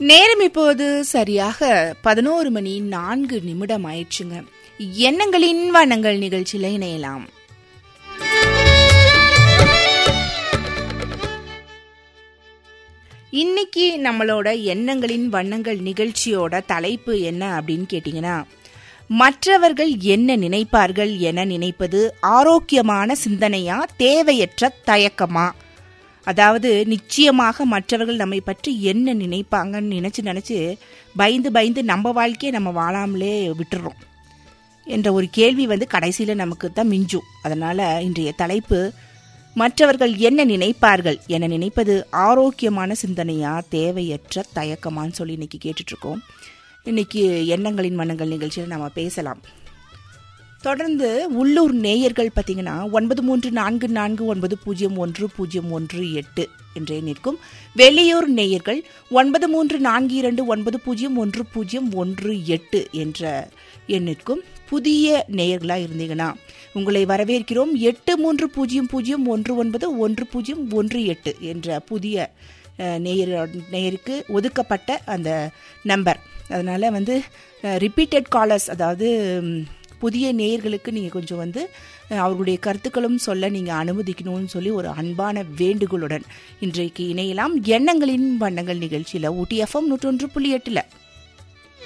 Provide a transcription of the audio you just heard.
நேரம் இப்போது சரியாக பதினோரு மணி நான்கு நிமிடம் ஆயிடுச்சுங்க எண்ணங்களின் வண்ணங்கள் நிகழ்ச்சியில இணையலாம் இன்னைக்கு நம்மளோட எண்ணங்களின் வண்ணங்கள் நிகழ்ச்சியோட தலைப்பு என்ன அப்படின்னு கேட்டிங்கன்னா மற்றவர்கள் என்ன நினைப்பார்கள் என நினைப்பது ஆரோக்கியமான சிந்தனையா தேவையற்ற தயக்கமா அதாவது நிச்சயமாக மற்றவர்கள் நம்மை பற்றி என்ன நினைப்பாங்கன்னு நினச்சி நினச்சி பயந்து பயந்து நம்ம வாழ்க்கையை நம்ம வாழாமலே விட்டுறோம் என்ற ஒரு கேள்வி வந்து கடைசியில் நமக்கு தான் மிஞ்சும் அதனால் இன்றைய தலைப்பு மற்றவர்கள் என்ன நினைப்பார்கள் என நினைப்பது ஆரோக்கியமான சிந்தனையா தேவையற்ற தயக்கமான்னு சொல்லி இன்னைக்கு கேட்டுட்ருக்கோம் இன்னைக்கு எண்ணங்களின் மனங்கள் நிகழ்ச்சியில் நம்ம பேசலாம் தொடர்ந்து உள்ளூர் நேயர்கள் பார்த்தீங்கன்னா ஒன்பது மூன்று நான்கு நான்கு ஒன்பது பூஜ்ஜியம் ஒன்று பூஜ்ஜியம் ஒன்று எட்டு என்றே நிற்கும் வெளியூர் நேயர்கள் ஒன்பது மூன்று நான்கு இரண்டு ஒன்பது பூஜ்ஜியம் ஒன்று பூஜ்ஜியம் ஒன்று எட்டு என்ற எண்ணிற்கும் புதிய நேயர்களாக இருந்தீங்கன்னா உங்களை வரவேற்கிறோம் எட்டு மூன்று பூஜ்ஜியம் பூஜ்ஜியம் ஒன்று ஒன்பது ஒன்று பூஜ்ஜியம் ஒன்று எட்டு என்ற புதிய நேயர் நேயருக்கு ஒதுக்கப்பட்ட அந்த நம்பர் அதனால் வந்து ரிப்பீட்டட் காலர்ஸ் அதாவது புதிய நேயர்களுக்கு நீங்கள் கொஞ்சம் வந்து அவர்களுடைய கருத்துக்களும் சொல்ல நீங்கள் அனுமதிக்கணும்னு சொல்லி ஒரு அன்பான வேண்டுகோளுடன் இன்றைக்கு இணையலாம் எண்ணங்களின் வண்ணங்கள் நிகழ்ச்சியில் ஊட்டி எஃப்எம் நூற்றொன்று புள்ளி எட்டில்